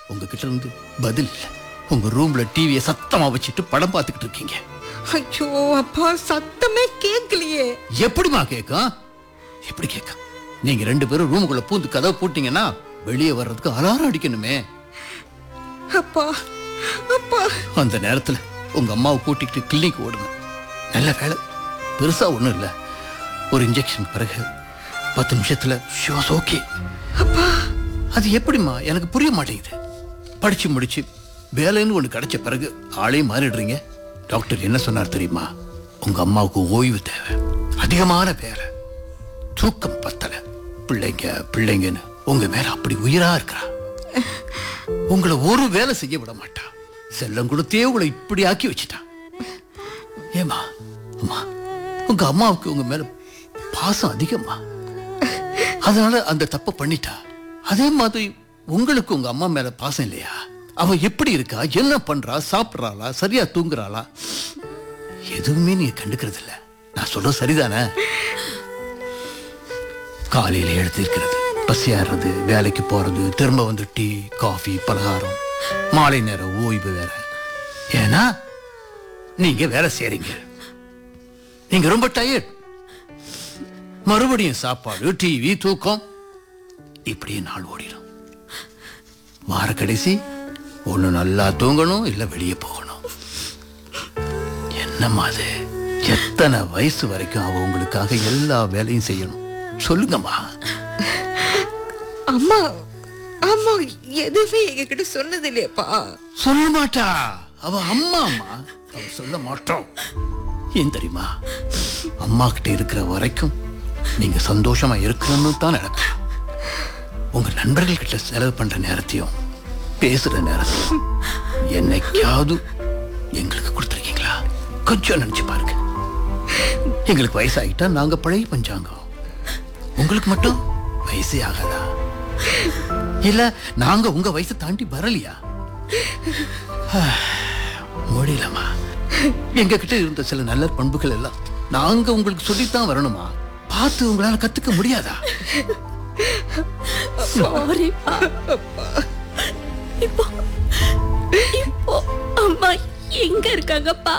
உங்ககிட்ட இருந்து பதில் இல்ல உங்க ரூம்ல டிவியை சத்தமா வச்சுட்டு படம் பார்த்துக்கிட்டு இருக்கீங்க ஐயோ அப்பா சத்தமே கேட்கலையே எப்படிமா கேட்கும் எப்படி கேட்கும் நீங்க ரெண்டு பேரும் ரூமுக்குள்ள பூந்து கதவை போட்டீங்கன்னா வெளியே வர்றதுக்கு அலாரம் அடிக்கணுமே அப்பா அப்பா அந்த நேரத்துல உங்க அம்மாவை கூட்டிக்கிட்டு கிளினிக் ஓடுங்க நல்ல வேலை பெருசா ஒண்ணும் இல்ல ஒரு இன்ஜெக்ஷன் பிறகு பத்து நிமிஷத்துல ஷிவாஸ் ஓகே அது எப்படிம்மா எனக்கு புரிய மாட்டேங்குது படிச்சு முடிச்சு வேலைன்னு ஒண்ணு கிடைச்ச பிறகு ஆளே மாறிடுறீங்க டாக்டர் என்ன சொன்னார் தெரியுமா உங்க அம்மாவுக்கு ஓய்வு தேவை அதிகமான வேலை தூக்கம் பத்தல பிள்ளைங்க பிள்ளைங்கன்னு உங்க மேல அப்படி உயிரா இருக்கிறா உங்களை ஒரு வேலை செய்ய விட மாட்டா செல்லம் கொடுத்தே உங்களை இப்படி ஆக்கி வச்சிட்டா ஏமா அம்மா உங்க அம்மாவுக்கு உங்க மேல பாசம் அதிகமா அதனால அந்த தப்பை பண்ணிட்டா அதே மாதிரி உங்களுக்கு உங்க அம்மா மேல பாசம் இல்லையா அவ எப்படி இருக்கா என்ன பண்றா சாப்பிடுறாளா சரியா தூங்குறாளா எதுவுமே நீங்க கண்டுக்கிறது இல்ல நான் சொல்றது சரிதானே காலையில எழுந்திருக்கிறது பசியாடுறது வேலைக்கு போறது திரும்ப வந்து டீ காஃபி பலகாரம் மாலை நேரம் ஓய்வு வேற ஏன்னா நீங்க வேலை செய்றீங்க நீங்க ரொம்ப டயர்ட் மறுபடியும் சாப்பாடு டிவி தூக்கம் இப்படியே நாள் ஓடிடும் வார கடைசி ஒண்ணு நல்லா தூங்கணும் இல்ல வெளியே போகணும் என்னம்மா அது எத்தனை வயசு வரைக்கும் அவ உங்களுக்காக எல்லா வேலையும் செய்யணும் சொல்லுங்கம்மா அம்மா அம்மா எதுவுமே எங்ககிட்ட சொன்னது இல்லையப்பா சொல்ல மாட்டா அவ அம்மா அம்மா அவ சொல்ல மாட்டோம் ஏன் தெரியுமா அம்மா கிட்ட இருக்கிற வரைக்கும் நீங்க சந்தோஷமா இருக்கணும்னு தான் நினைப்பேன் உங்க நண்பர்கள் கிட்ட செலவு பண்ற நேரத்தையும் பேசுற நேரத்தையும் என்னைக்காவது எங்களுக்கு கொடுத்துருக்கீங்களா கொஞ்சம் நினைச்சு பாருங்க எங்களுக்கு வயசாகிட்டா நாங்க பழைய பஞ்சாங்கம் உங்களுக்கு மட்டும் வயசே ஆகாதா இல்ல நாங்க உங்க வயசை தாண்டி வரலையா முடியலமா எங்க கிட்ட இருந்த சில நல்ல பண்புகள் எல்லாம் நாங்க உங்களுக்கு சொல்லித்தான் வரணுமா பார்த்து உங்களால கத்துக்க முடியாதா சாரிப்பா இப்போ இப்போ அம்மா எங்க இருக்காங்கப்பா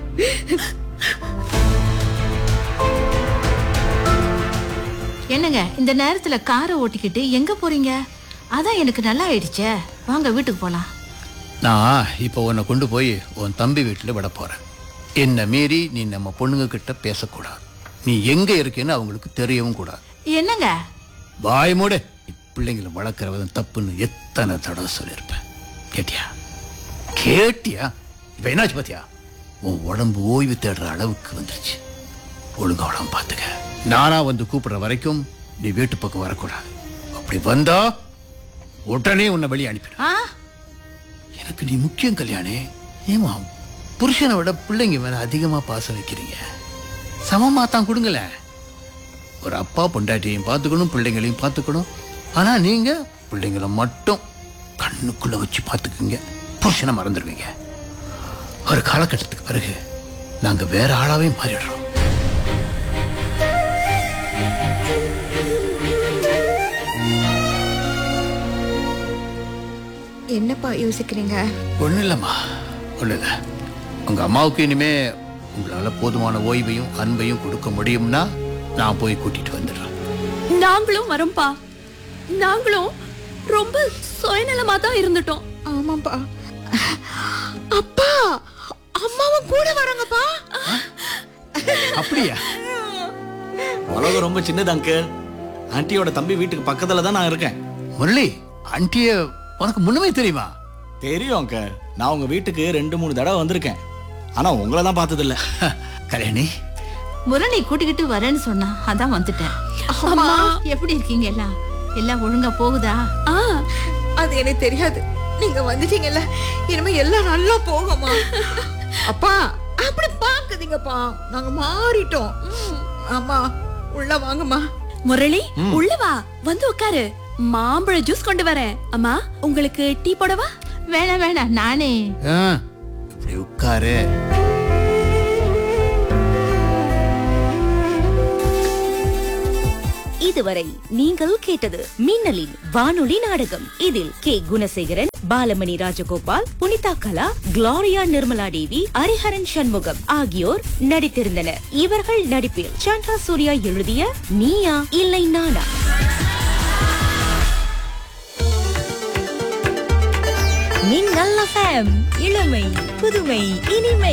என்னங்க இந்த நேரத்துல காரை ஓட்டிக்கிட்டு எங்க போறீங்க அதான் எனக்கு நல்லா ஆயிடுச்சே வாங்க வீட்டுக்கு போலாம் நான் இப்போ உன்னை கொண்டு போய் உன் தம்பி வீட்டுல விட போறேன் என்ன மீறி நீ நம்ம பொண்ணுங்க கிட்ட பேசக்கூடாது நீ எங்க இருக்கேன்னு அவங்களுக்கு தெரியவும் கூடாது என்னங்க வாய் மூடு நீ பிள்ளைங்களை வளர்க்குறவன் தப்புன்னு எத்தனை தடவை சொல்லியிருப்பேன் கேட்டியா கேட்டியா இப்ப என்னாச்சு பாத்தியா உன் உடம்பு ஓய்வு தேடுற அளவுக்கு வந்துருச்சு ஒழுங்கா உடம்பு பார்த்துக்க நானா வந்து கூப்பிடுற வரைக்கும் நீ வீட்டு பக்கம் வரக்கூடாது அப்படி வந்தா உடனே உன்னை வெளியே அனுப்பிடு ஆ எனக்கு நீ முக்கியம் கல்யாணி ஏமா புருஷனை விட பிள்ளைங்க மேல அதிகமா பாசம் வைக்கிறீங்க சமமா தான் கொடுங்களேன் ஒரு அப்பா பொண்டாட்டியையும் பார்த்துக்கணும் பிள்ளைங்களையும் பார்த்துக்கணும் ஆனா நீங்க பிள்ளைங்களை மட்டும் கண்ணுக்குள்ள வச்சு பார்த்துக்குங்க புருஷனை மறந்துடுவீங்க ஒரு காலகட்டத்துக்கு பிறகு நாங்க வேற ஆளாவே மாறிடுறோம் என்னப்பா யோசிக்கிறீங்க ஒண்ணும் இல்லம்மா ஒண்ணும் இல்ல உங்க அம்மாவுக்கு இனிமே உங்களால போதுமான ஓய்வையும் அன்பையும் கொடுக்க முடியும்னா நான் போய் கூட்டிட்டு வந்துடுறேன் நாங்களும் வரோம்ப்பா நாங்களும் ரொம்ப சுயநலமா தான் இருந்துட்டோம் ஆமாப்பா அப்பா அம்மாவும் கூட வராங்கப்பா அப்படியா உலகம் ரொம்ப சின்னது அங்கிள் ஆன்ட்டியோட தம்பி வீட்டுக்கு பக்கத்துல தான் நான் இருக்கேன் முரளி ஆண்டிய உனக்கு முன்னமே தெரியுமா தெரியும் அங்கிள் நான் உங்க வீட்டுக்கு ரெண்டு மூணு தடவை வந்திருக்கேன் ஆனா உங்களை தான் பார்த்தது இல்ல கல்யாணி முரளி கூட்டிக்கிட்டு வரேன்னு சொன்னா அதான் வந்துட்டேன் அம்மா எப்படி இருக்கீங்க எல்லாம் எல்லாம் ஒழுங்கா போகுதா ஆ அது எனக்கு தெரியாது நீங்க வந்துட்டீங்கல்ல இனிமே எல்லாம் நல்லா போகுமா அப்பா அப்படி பாக்குதீங்கப்பா நாங்க மாறிட்டோம் ம், ஆமா உள்ள வாங்கம்மா முரளி உள்ள வா வந்து உட்காரு மாம்பழ ஜூஸ் கொண்டு வரேன் அம்மா உங்களுக்கு டீ போடவா வேணாம் வேணாம் நானே ஆ, இப்படி உட்காரு இதுவரை நீங்கள் கேட்டது மின்னலின் வானொலி நாடகம் இதில் கே குணசேகரன் பாலமணி ராஜகோபால் புனிதா கலா குளோரியா நிர்மலா தேவி ஹரிஹரன் சண்முகம் ஆகியோர் நடித்திருந்தனர் இவர்கள் நடிப்பில் சந்திரா சூர்யா எழுதிய நீயா இல்லை நானா மின்னல் எஃப்எம் இளமை புதுமை இனிமை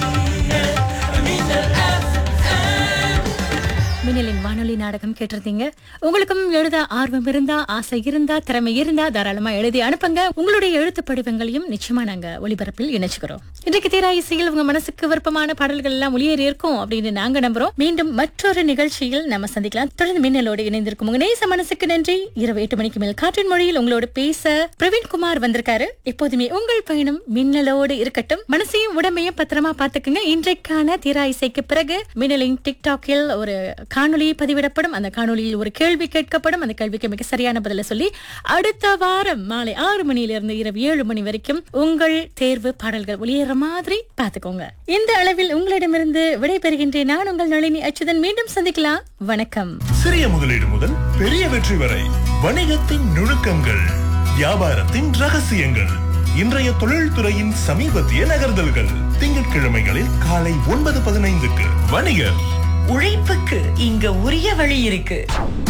மின்னலின் வானொலி நாடகம் கேட்டிருந்தீங்க உங்களுக்கும் எழுத ஆர்வம் இருந்தா ஆசை இருந்தா திறமை இருந்தா தாராளமா எழுதி அனுப்புங்க உங்களுடைய எழுத்து படிவங்களையும் நிச்சயமா நாங்க ஒளிபரப்பில் இணைச்சுக்கிறோம் இன்றைக்கு தீரா இசையில் உங்க மனசுக்கு விருப்பமான பாடல்கள் எல்லாம் ஒளியேறி இருக்கும் அப்படின்னு நாங்க நம்புறோம் மீண்டும் மற்றொரு நிகழ்ச்சியில் நம்ம சந்திக்கலாம் தொடர்ந்து மின்னலோடு இணைந்திருக்கும் உங்க நேச மனசுக்கு நன்றி இரவு எட்டு மணிக்கு மேல் காற்றின் மொழியில் உங்களோட பேச பிரவீன்குமார் வந்திருக்காரு எப்போதுமே உங்கள் பயணம் மின்னலோடு இருக்கட்டும் மனசையும் உடம்பையும் பத்திரமா பாத்துக்குங்க இன்றைக்கான தீரா இசைக்கு பிறகு மின்னலின் டிக்டாக்கில் ஒரு காணொளி பதிவிடப்படும் அந்த காணொளியில் ஒரு கேள்வி கேட்கப்படும் அந்த கேள்விக்கு மிக சரியான பதில சொல்லி அடுத்த வாரம் மாலை ஆறு மணியிலிருந்து இரவு ஏழு மணி வரைக்கும் உங்கள் தேர்வு பாடல்கள் ஒளியேற மாதிரி பாத்துக்கோங்க இந்த அளவில் உங்களிடமிருந்து விடைபெறுகின்றேன் நான் உங்கள் நளினி அச்சுதன் மீண்டும் சந்திக்கலாம் வணக்கம் சிறிய முதலீடு முதல் பெரிய வெற்றி வரை வணிகத்தின் நுணுக்கங்கள் வியாபாரத்தின் ரகசியங்கள் இன்றைய தொழில்துறையின் சமீபத்திய நகர்தல்கள் திங்கட்கிழமைகளில் காலை ஒன்பது பதினைந்துக்கு வணிகர் உழைப்புக்கு இங்க உரிய வழி இருக்கு